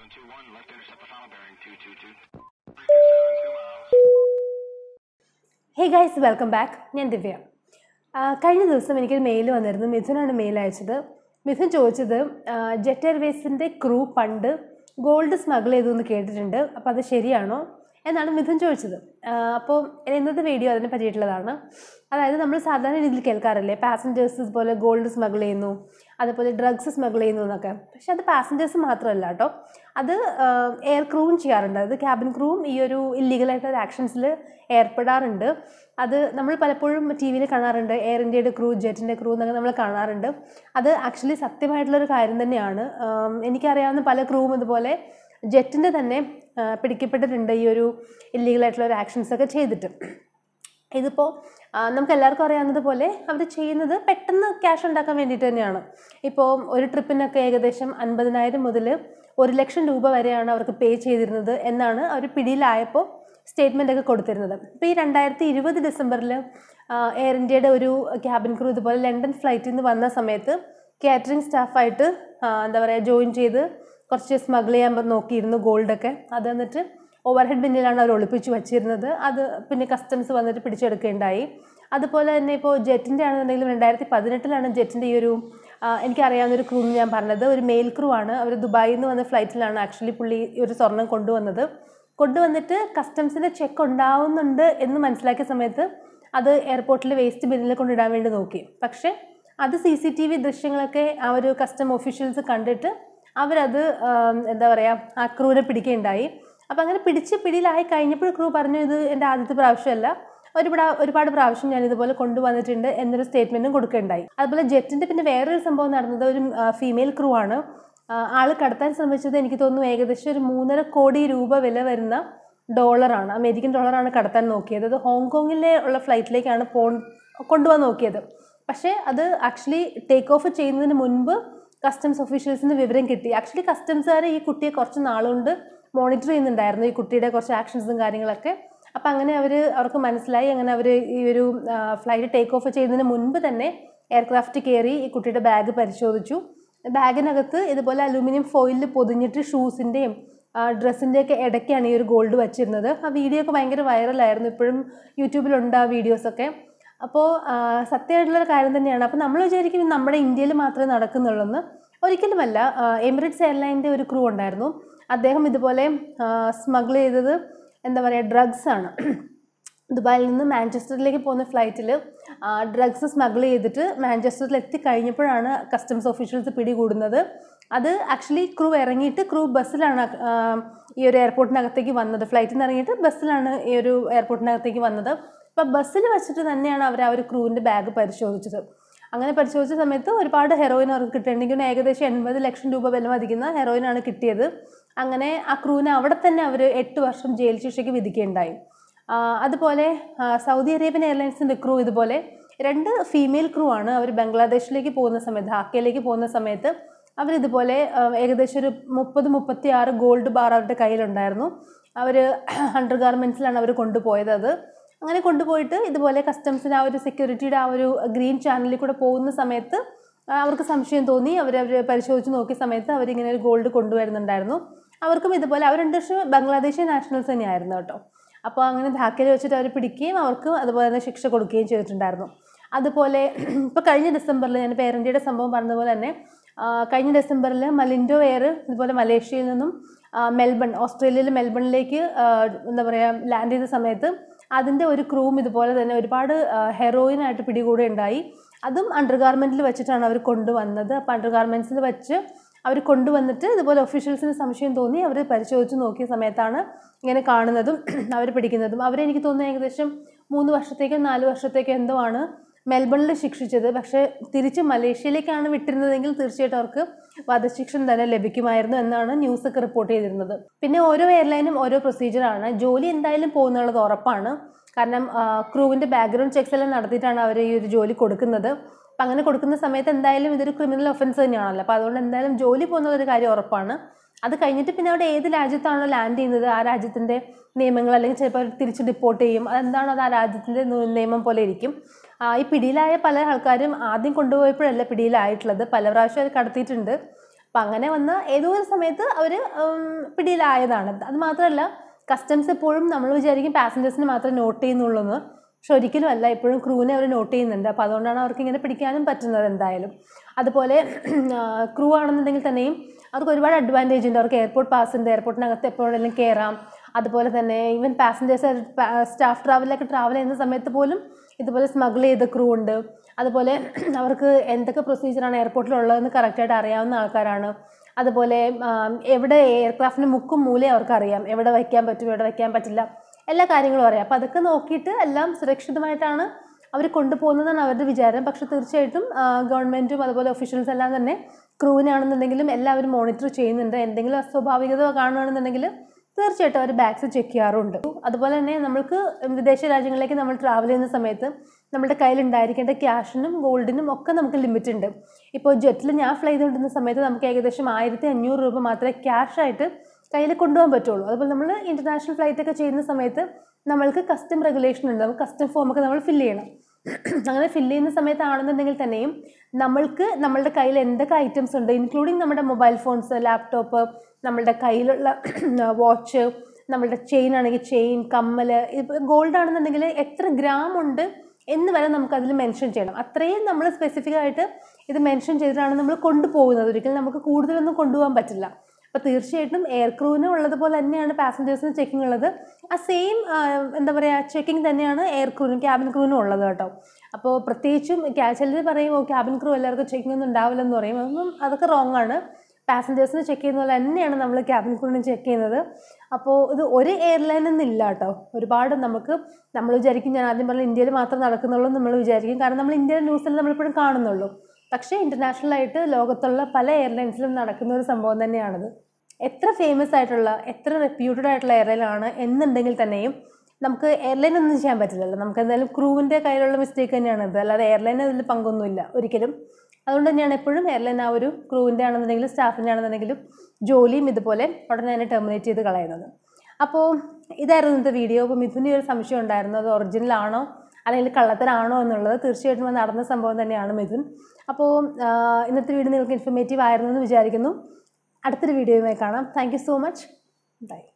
721, left intercept the final bearing 222. 272 miles. Hey guys welcome back ഞാൻ ദിവ്യ ആ, കഴിഞ്ഞ ദിവസം എനിക്കൊരു മെയിൽ വന്നിരുന്നു മിഥുനാണ് മെയിൽ അയച്ചത് മിഥുൻ ചോദിച്ചത് ജെറ്റ് എയർവേസിൻ്റെ ക്രൂ പണ്ട് ഗോൾഡ് സ്മഗിൾ ചെയ്തു എന്ന് കേട്ടിട്ടുണ്ട് അപ്പോൾ അത് ശരിയാണോ എന്നാണ് മിഥുൻ ചോദിച്ചത് ആ, അപ്പോൾ ഇന്നത്തെ വീഡിയോ അതിനെ പറ്റിയിട്ടുള്ളതാണ് അതായത് നമ്മൾ സാധാരണ രീതിയിൽ കേൾക്കാറില്ലേ പാസഞ്ചേഴ്സ് ഇതുപോലെ ഗോൾഡ് സ്മഗിൾ ചെയ്യുന്നു അതുപോലെ ഡ്രഗ്സ് സ്മഗിൾ ചെയ്യുന്നു എന്നൊക്കെ പക്ഷെ അത് പാസഞ്ചേഴ്സ് മാത്രമല്ല കേട്ടോ അത് എയർ ക്രൂവും ചെയ്യാറുണ്ട് അത് ക്യാബിൻ ക്രൂവും ഈ ഒരു ഇല്ലീഗലായിട്ടുള്ള ആക്ഷൻസിൽ ഏർപ്പെടാറുണ്ട് അത് നമ്മൾ പലപ്പോഴും ടി വിയിൽ കാണാറുണ്ട് എയർ ഇന്ത്യയുടെ ക്രൂ ജെറ്റിൻ്റെ ക്രൂ എന്നൊക്കെ നമ്മൾ കാണാറുണ്ട് അത് ആക്ച്വലി സത്യമായിട്ടുള്ളൊരു കാര്യം തന്നെയാണ് ആം, എനിക്കറിയാവുന്ന പല ക്രൂവും ഇതുപോലെ ജെറ്റിൻ്റെ തന്നെ ആ, പിടിക്കപ്പെട്ടിട്ടുണ്ട് ഈ ഒരു ഇല്ലീഗലായിട്ടുള്ള ഒരു ആക്ഷൻസ് ഒക്കെ ചെയ്തിട്ട് ഇതിപ്പോൾ നമുക്ക് എല്ലാവർക്കും അറിയാവുന്നത് പോലെ അവർ ചെയ്യുന്നത് പെട്ടെന്ന് ക്യാഷ് ഉണ്ടാക്കാൻ വേണ്ടിയിട്ട് തന്നെയാണ് ഇപ്പോൾ ഒരു ട്രിപ്പിനൊക്കെ ഏകദേശം അൻപതിനായിരം മുതൽ ഒരു ലക്ഷം രൂപ വരെയാണ് അവർക്ക് പേ ചെയ്തിരുന്നത് എന്നാണ് അവർ പിടിയിലായപ്പോൾ സ്റ്റേറ്റ്മെൻ്റ് ഒക്കെ കൊടുത്തിരുന്നത് ഇപ്പോൾ ഈ രണ്ടായിരത്തി ഇരുപത് ഡിസംബറിൽ എയർ ഇന്ത്യയുടെ ഒരു ക്യാബിൻ ക്രൂ ഇതുപോലെ ലണ്ടൻ ഫ്ലൈറ്റിൽ നിന്ന് വന്ന സമയത്ത് കാറ്ററിംഗ് സ്റ്റാഫായിട്ട് എന്താ പറയുക ജോയിൻ ചെയ്ത് കുറച്ച് സ്മഗിൾ ചെയ്യാൻ നോക്കിയിരുന്നു ഗോൾഡൊക്കെ അത് എന്നിട്ട് ഓവർ ഹെഡ് ബിന്നിലാണ് അവർ ഒളിപ്പിച്ച് വച്ചിരുന്നത് അത് പിന്നെ കസ്റ്റംസ് വന്നിട്ട് പിടിച്ചെടുക്കുകയുണ്ടായി അതുപോലെ തന്നെ ഇപ്പോൾ ജെറ്റിൻ്റെ ആണെന്നുണ്ടെങ്കിലും രണ്ടായിരത്തി പതിനെട്ടിലാണ് ജെറ്റിൻ്റെ ഈ ഒരു ആ, എനിക്കറിയാവുന്ന ഒരു ക്രൂ എന്ന് ഞാൻ പറഞ്ഞത് ഒരു മെയിൽ ക്രൂ ആണ് അവർ ദുബായിൽ നിന്ന് വന്ന ഫ്ലൈറ്റിലാണ് ആക്ച്വലി പുള്ളി ഈ ഒരു സ്വർണം കൊണ്ടുവന്നത് കൊണ്ടുവന്നിട്ട് കസ്റ്റംസിൻ്റെ ചെക്ക് ഉണ്ടാവുന്നുണ്ട് എന്ന് മനസ്സിലാക്കിയ സമയത്ത് അത് എയർപോർട്ടിൽ വേസ്റ്റ് ബിന്നിൽ കൊണ്ടിടാൻ വേണ്ടി നോക്കി പക്ഷേ അത് സി സി ടി വി ദൃശ്യങ്ങളൊക്കെ ആ ഒരു കസ്റ്റം ഒഫീഷ്യൽസ് കണ്ടിട്ട് അവരത് ആം, എന്താ പറയുക ആ ക്രൂവിനെ പിടിക്കുകയുണ്ടായി അപ്പം അങ്ങനെ പിടിച്ച് പിടിയിലായി കഴിഞ്ഞപ്പോൾ ക്രൂ പറഞ്ഞു ഇത് എൻ്റെ ആദ്യത്തെ പ്രാവശ്യമല്ല ഒരുപാട് ഒരുപാട് പ്രാവശ്യം ഞാൻ ഇതുപോലെ കൊണ്ടുവന്നിട്ടുണ്ട് എന്നൊരു സ്റ്റേറ്റ്മെൻറ്റും കൊടുക്കുകയുണ്ടായി അതുപോലെ ജെറ്റിൻ്റെ പിന്നെ വേറൊരു സംഭവം നടന്നത് ഒരു ഫീമെയിൽ ക്രൂ ആണ് ആ, ആള് കടത്താൻ ശ്രമിച്ചത് എനിക്ക് തോന്നുന്നു ഏകദേശം ഒരു മൂന്നര കോടി രൂപ വില വരുന്ന ഡോളറാണ് അമേരിക്കൻ ഡോളറാണ് കടത്താൻ നോക്കിയത് അത് ഹോങ്കോങ്ങിലെ ഉള്ള ഫ്ലൈറ്റിലേക്കാണ് പോ കൊണ്ടുപോകാൻ നോക്കിയത് പക്ഷേ അത് ആക്ച്വലി ടേക്ക് ഓഫ് ചെയ്യുന്നതിന് മുൻപ് കസ്റ്റംസ് ഒഫീഷ്യൽസിന് വിവരം കിട്ടി ആക്ച്വലി കസ്റ്റംസുകാർ ഈ കുട്ടിയെ കുറച്ച് നാളുകൊണ്ട് മോണിറ്റർ ചെയ്യുന്നുണ്ടായിരുന്നു ഈ കുട്ടിയുടെ കുറച്ച് ആക്ഷൻസും കാര്യങ്ങളൊക്കെ അപ്പം അങ്ങനെ അവർ അവർക്ക് മനസ്സിലായി അങ്ങനെ അവർ ഈ ഒരു ഫ്ലൈറ്റ് ടേക്ക് ഓഫ് ചെയ്യുന്നതിന് മുൻപ് തന്നെ എയർക്രാഫ്റ്റ് കയറി ഈ കുട്ടിയുടെ ബാഗ് പരിശോധിച്ചു ബാഗിനകത്ത് ഇതുപോലെ അലൂമിനിയം ഫോയിലിൽ പൊതിഞ്ഞിട്ട് ഷൂസിൻ്റെയും ഡ്രസ്സിൻ്റെയൊക്കെ ഇടയ്ക്കാണ് ഈ ഒരു ഗോൾഡ് വച്ചിരുന്നത് ആ വീഡിയോ ഒക്കെ ഭയങ്കര വൈറലായിരുന്നു ഇപ്പോഴും യൂട്യൂബിലുണ്ട് ആ വീഡിയോസൊക്കെ അപ്പോൾ സത്യമായിട്ടുള്ളൊരു കാര്യം തന്നെയാണ് അപ്പോൾ നമ്മൾ വിചാരിക്കും ഇത് നമ്മുടെ ഇന്ത്യയിൽ മാത്രമേ നടക്കുന്നുള്ളൂ എന്ന് ഒരിക്കലുമല്ല എമിറേറ്റ്സ് എയർലൈൻ്റെ ഒരു ക്രൂ ഉണ്ടായിരുന്നു അദ്ദേഹം ഇതുപോലെ സ്മഗിൾ ചെയ്തത് എന്താ പറയുക ഡ്രഗ്സ് ആണ് ദുബായിൽ നിന്ന് മാഞ്ചസ്റ്ററിലേക്ക് പോകുന്ന ഫ്ലൈറ്റിൽ ഡ്രഗ്സ് സ്മഗിൾ ചെയ്തിട്ട് മാഞ്ചസ്റ്ററിൽ എത്തിക്കഴിഞ്ഞപ്പോഴാണ് കസ്റ്റംസ് ഓഫീഷ്യൽസ് പിടികൂടുന്നത് അത് ആക്ച്വലി ക്രൂ ഇറങ്ങിയിട്ട് ക്രൂ ബസ്സിലാണ് ആ, ഈ ഒരു എയർപോർട്ടിനകത്തേക്ക് വന്നത് ഫ്ലൈറ്റിൽ നിന്ന് ഇറങ്ങിയിട്ട് ബസ്സിലാണ് ഈ ഒരു എയർപോർട്ടിനകത്തേക്ക് വന്നത് അപ്പോൾ ബസ്സിൽ വെച്ചിട്ട് തന്നെയാണ് അവർ ആ ഒരു ക്രൂവിൻ്റെ ബാഗ് പരിശോധിച്ചത് അങ്ങനെ പരിശോധിച്ച സമയത്ത് ഒരുപാട് ഹെറോയിൻ അവർക്ക് കിട്ടിയിട്ടുണ്ടെങ്കിൽ ഏകദേശം എൺപത് ലക്ഷം രൂപ വില മതിക്കുന്ന ഹെറോയിനാണ് കിട്ടിയത് അങ്ങനെ ആ ക്രൂവിനെ അവിടെ തന്നെ അവർ എട്ട് വർഷം ജയിൽ ശിക്ഷയ്ക്ക് വിധിക്കുകയുണ്ടായി ആ, അതുപോലെ ആ, സൗദി അറേബ്യൻ എയർലൈൻസിൻ്റെ ക്രൂ ഇതുപോലെ രണ്ട് ഫീമെയിൽ ക്രൂ ആണ് അവർ ബംഗ്ലാദേശിലേക്ക് പോകുന്ന സമയത്ത് ധാക്കയിലേക്ക് പോകുന്ന സമയത്ത് അവരിതുപോലെ ആ, ഏകദേശം ഒരു മുപ്പത് മുപ്പത്തി ആറ് ഗോൾഡ് ബാർ അവരുടെ കയ്യിലുണ്ടായിരുന്നു അവർ അണ്ടർ ഗാർമെൻറ്റ്സിലാണ് അവർ കൊണ്ടുപോയത് അത് അങ്ങനെ കൊണ്ടുപോയിട്ട് ഇതുപോലെ കസ്റ്റംസിന് ആ ഒരു സെക്യൂരിറ്റിയുടെ ആ ഒരു ഗ്രീൻ ചാനലിൽ കൂടെ പോകുന്ന സമയത്ത് ആ, അവർക്ക് സംശയം തോന്നി അവർ അവർ പരിശോധിച്ച് നോക്കിയ സമയത്ത് അവരിങ്ങനെ ഒരു ഗോൾഡ് കൊണ്ടുവരുന്നുണ്ടായിരുന്നു അവർക്കും ഇതുപോലെ അവർ രണ്ട് വർഷം ബംഗ്ലാദേശി നാഷണൽസ് തന്നെയായിരുന്നു കേട്ടോ അപ്പോൾ അങ്ങനെ ധാക്കയിൽ വെച്ചിട്ട് അവർ പിടിക്കുകയും അവർക്ക് അതുപോലെ തന്നെ ശിക്ഷ കൊടുക്കുകയും ചെയ്തിട്ടുണ്ടായിരുന്നു അതുപോലെ ഇപ്പോൾ കഴിഞ്ഞ ഡിസംബറിൽ ഞാൻ പേരൻറ്റിയുടെ സംഭവം പറഞ്ഞതുപോലെ തന്നെ ആ, കഴിഞ്ഞ ഡിസംബറിൽ മലിൻഡോ എയർ ഇതുപോലെ മലേഷ്യയിൽ നിന്നും ആ, മെൽബൺ ഓസ്ട്രേലിയയിലെ മെൽബണിലേക്ക് ആ, എന്താ പറയുക ലാൻഡ് ചെയ്ത സമയത്ത് അതിൻ്റെ ഒരു ക്രൂവും ഇതുപോലെ തന്നെ ഒരുപാട് ഹെറോയിനായിട്ട് പിടികൂടുകയുണ്ടായി അതും അണ്ടർ ഗാർമെൻറ്റിൽ വെച്ചിട്ടാണ് അവർ കൊണ്ടുവന്നത് അപ്പോൾ അണ്ടർ ഗാർമെൻറ്റ്സിൽ വെച്ച് അവർ കൊണ്ടുവന്നിട്ട് ഇതുപോലെ ഒഫീഷ്യൽസിന് സംശയം തോന്നി അവർ പരിശോധിച്ച് നോക്കിയ സമയത്താണ് ഇങ്ങനെ കാണുന്നതും അവർ പിടിക്കുന്നതും അവരെനിക്ക് തോന്നുന്നു ഏകദേശം മൂന്ന് വർഷത്തേക്കോ നാല് വർഷത്തേക്കോ എന്തോ ആണ് മെൽബണിൽ ശിക്ഷിച്ചത് പക്ഷേ തിരിച്ച് മലേഷ്യയിലേക്കാണ് വിട്ടിരുന്നതെങ്കിൽ തീർച്ചയായിട്ടും അവർക്ക് വധശിക്ഷ തന്നെ ലഭിക്കുമായിരുന്നു എന്നാണ് ന്യൂസൊക്കെ റിപ്പോർട്ട് ചെയ്തിരുന്നത് പിന്നെ ഓരോ എയർലൈനും ഓരോ പ്രൊസീജിയറാണ് ജോലി എന്തായാലും പോകുന്നുള്ളത് ഉറപ്പാണ് കാരണം ക്രൂവിൻ്റെ ബാക്ക്ഗ്രൗണ്ട് ചെക്സ് എല്ലാം നടത്തിയിട്ടാണ് അവർ ഈ ഒരു ജോലി കൊടുക്കുന്നത് അപ്പം അങ്ങനെ കൊടുക്കുന്ന സമയത്ത് എന്തായാലും ഇതൊരു ക്രിമിനൽ ഒഫൻസ് തന്നെയാണല്ലോ അപ്പോൾ അതുകൊണ്ട് എന്തായാലും ജോലി പോകുന്നത് ഒരു കാര്യം ഉറപ്പാണ് അത് കഴിഞ്ഞിട്ട് പിന്നെ അവിടെ ഏത് രാജ്യത്താണോ ലാൻഡ് ചെയ്യുന്നത് ആ രാജ്യത്തിൻ്റെ നിയമങ്ങൾ അല്ലെങ്കിൽ ചിലപ്പോൾ അവർ തിരിച്ച് ഡിപ്പോർട്ട് ചെയ്യും അതെന്താണോ അത് ആ രാജ്യത്തിൻ്റെ നി- നിയമം പോലെ ഇരിക്കും ആ, ഈ പിടിയിലായ പല ആൾക്കാരും ആദ്യം കൊണ്ടുപോയപ്പോഴല്ല പിടിയിലായിട്ടുള്ളത് പല പ്രാവശ്യം അത് കടത്തിയിട്ടുണ്ട് അപ്പം അങ്ങനെ വന്ന ഏതോ ഒരു സമയത്ത് അവർ പിടിയിലായതാണ് അത് മാത്രമല്ല കസ്റ്റംസ് എപ്പോഴും നമ്മൾ വിചാരിക്കും പാസഞ്ചേഴ്സിന് മാത്രമേ നോട്ട് ചെയ്യുന്നുള്ളൂ എന്ന് പക്ഷെ ഒരിക്കലും അല്ല ഇപ്പോഴും ക്രൂവിനെ അവർ നോട്ട് ചെയ്യുന്നുണ്ട് അപ്പോൾ അതുകൊണ്ടാണ് അവർക്ക് ഇങ്ങനെ പിടിക്കാനും പറ്റുന്നത് എന്തായാലും അതുപോലെ ക്രൂ ആണെന്നുണ്ടെങ്കിൽ തന്നെയും അവർക്ക് ഒരുപാട് അഡ്വാൻറ്റേജ് ഉണ്ട് അവർക്ക് എയർപോർട്ട് പാസ് ഉണ്ട് എയർപോർട്ടിനകത്ത് എപ്പോഴെങ്കിലും കയറാം അതുപോലെ തന്നെ ഈവൻ പാസഞ്ചേഴ്സ് സ്റ്റാഫ് ട്രാവലൊക്കെ ട്രാവൽ ചെയ്യുന്ന സമയത്ത് പോലും ഇതുപോലെ സ്മഗിൾ ചെയ്ത ക്രൂ ഉണ്ട് അതുപോലെ അവർക്ക് എന്തൊക്കെ പ്രൊസീജിയറാണ് എയർപോർട്ടിലുള്ളതെന്ന് കറക്റ്റായിട്ട് അറിയാവുന്ന ആൾക്കാരാണ് അതുപോലെ ആം, എവിടെ എയർക്രാഫ്റ്റിന് മുക്കും മൂലയും അവർക്കറിയാം എവിടെ വയ്ക്കാൻ പറ്റും എവിടെ വയ്ക്കാൻ പറ്റില്ല എല്ലാ കാര്യങ്ങളും അറിയാം അപ്പോൾ അതൊക്കെ നോക്കിയിട്ട് എല്ലാം സുരക്ഷിതമായിട്ടാണ് അവർ കൊണ്ടുപോകുന്നതാണ് അവരുടെ വിചാരം പക്ഷെ തീർച്ചയായിട്ടും ഗവൺമെൻറ്റും അതുപോലെ ഒഫീഷ്യൽസ് എല്ലാം തന്നെ ക്രൂവിനാണെന്നുണ്ടെങ്കിലും എല്ലാവരും മോണിറ്റർ ചെയ്യുന്നുണ്ട് എന്തെങ്കിലും അസ്വാഭാവികത കാണുകയാണെന്നുണ്ടെങ്കിൽ തീർച്ചയായിട്ടും അവർ ബാഗ്സ് ചെക്ക് ചെയ്യാറുണ്ട് അതുപോലെ തന്നെ നമ്മൾക്ക് വിദേശ രാജ്യങ്ങളിലേക്ക് നമ്മൾ ട്രാവൽ ചെയ്യുന്ന സമയത്ത് നമ്മുടെ കയ്യിൽ ഉണ്ടായിരിക്കേണ്ട ക്യാഷിനും ഗോൾഡിനും ഒക്കെ നമുക്ക് ലിമിറ്റ് ഉണ്ട് ഇപ്പോൾ ജെറ്റിൽ ഞാൻ ഫ്ലൈ ചെയ്തുകൊണ്ടിരുന്ന സമയത്ത് നമുക്ക് ഏകദേശം ആയിരത്തി അഞ്ഞൂറ് രൂപ മാത്രമേ ക്യാഷായിട്ട് കയ്യിൽ കൊണ്ടുപോകാൻ പറ്റുള്ളൂ അതുപോലെ നമ്മൾ ഇൻ്റർനാഷണൽ ഫ്ലൈറ്റ് ഒക്കെ ചെയ്യുന്ന സമയത്ത് നമ്മൾക്ക് കസ്റ്റം റെഗുലേഷൻ ഉണ്ട് നമുക്ക് കസ്റ്റം ഫോമൊക്കെ നമ്മൾ ഫില്ല് ചെയ്യണം അങ്ങനെ ഫില്ല് ചെയ്യുന്ന സമയത്താണെന്നുണ്ടെങ്കിൽ തന്നെയും നമ്മൾക്ക് നമ്മളുടെ കയ്യിൽ എന്തൊക്കെ ഐറ്റംസ് ഉണ്ട് ഇൻക്ലൂഡിങ് നമ്മുടെ മൊബൈൽ ഫോൺസ് ലാപ്ടോപ്പ് നമ്മളുടെ കയ്യിലുള്ള വാച്ച് നമ്മളുടെ ചെയിൻ ആണെങ്കിൽ ചെയിൻ കമ്മൽ ഇപ്പോൾ ഗോൾഡ് ആണെന്നുണ്ടെങ്കിൽ എത്ര ഗ്രാം ഉണ്ട് എന്ന് വരെ നമുക്ക് അതിൽ മെൻഷൻ ചെയ്യണം അത്രയും നമ്മൾ സ്പെസിഫിക് ആയിട്ട് ഇത് മെൻഷൻ ചെയ്തിട്ടാണ് നമ്മൾ കൊണ്ടുപോകുന്നത് ഒരിക്കലും നമുക്ക് കൂടുതലൊന്നും കൊണ്ടുപോകാൻ പറ്റില്ല അപ്പോൾ തീർച്ചയായിട്ടും എയർ ക്രൂവിന് ഉള്ളതുപോലെ തന്നെയാണ് പാസഞ്ചേഴ്സിന് ചെക്കിംഗ് ഉള്ളത് ആ സെയിം എന്താ പറയുക ചെക്കിംഗ് തന്നെയാണ് എയർ ക്രൂവിനും ക്യാബിൻ ക്രൂവിനും ഉള്ളത് കേട്ടോ അപ്പോൾ പ്രത്യേകിച്ചും ചിലർ പറയും ഓ ക്യാബിൻ ക്രൂ എല്ലാവർക്കും ചെക്കിംഗ് ഒന്നും ഉണ്ടാവില്ലെന്ന് പറയും അതൊന്നും അതൊക്കെ റോങ് ആണ് പാസഞ്ചേഴ്സിന് ചെക്ക് ചെയ്യുന്ന പോലെ തന്നെയാണ് നമ്മൾ ക്യാബിൻ ക്രൂവിനും ചെക്ക് ചെയ്യുന്നത് അപ്പോൾ ഇത് ഒരു എയർലൈൻ എന്നില്ല കേട്ടോ ഒരുപാട് നമുക്ക് നമ്മൾ വിചാരിക്കും ഞാൻ ആദ്യം പറഞ്ഞ ഇന്ത്യയിൽ മാത്രം നടക്കുന്നുള്ളൂ എന്ന് നമ്മൾ വിചാരിക്കും കാരണം നമ്മൾ ഇന്ത്യയിലെ ന്യൂസിൽ നമ്മളിപ്പോഴും കാണുന്നുള്ളൂ പക്ഷേ ഇൻ്റർനാഷണൽ ആയിട്ട് ലോകത്തുള്ള പല എയർലൈൻസിലും നടക്കുന്ന ഒരു സംഭവം തന്നെയാണിത് എത്ര ഫേമസ് ആയിട്ടുള്ള എത്ര റെപ്യൂട്ടഡ് ആയിട്ടുള്ള എയർലൈൻ ആണ് എന്നുണ്ടെങ്കിൽ തന്നെയും നമുക്ക് എയർലൈൻ ഒന്നും ചെയ്യാൻ പറ്റില്ലല്ലോ നമുക്ക് എന്തായാലും ക്രൂവിൻ്റെ കയ്യിലുള്ള മിസ്റ്റേക്ക് തന്നെയാണ് ഇത് അല്ലാതെ എയർലൈൻ അതിൽ പങ്കൊന്നുമില്ല ഒരിക്കലും അതുകൊണ്ട് തന്നെയാണ് എപ്പോഴും എയർലൈൻ ആ ഒരു ക്രൂവിൻ്റെ ആണെന്നുണ്ടെങ്കിലും സ്റ്റാഫിൻ്റെ ആണെന്നുണ്ടെങ്കിലും ജോലിയും ഇതുപോലെ ഉടനെ തന്നെ ടെർമിനേറ്റ് ചെയ്ത് കളയുന്നത് അപ്പോൾ ഇതായിരുന്നു ഇന്നത്തെ വീഡിയോ അപ്പോൾ മിഥുന് ഒരു സംശയം ഉണ്ടായിരുന്നു അത് ഒറിജിനൽ ആണോ അല്ലെങ്കിൽ കള്ളത്തരാണോ എന്നുള്ളത് തീർച്ചയായിട്ടും അത് നടന്ന സംഭവം തന്നെയാണ് മിഥുൻ അപ്പോൾ ആ, ഇന്നത്തെ വീഡിയോ നിങ്ങൾക്ക് ഇൻഫർമേറ്റീവ് ആയിരുന്നു എന്ന് വിചാരിക്കുന്നു അടുത്തൊരു വീഡിയോയുമായി കാണാം thank you so much by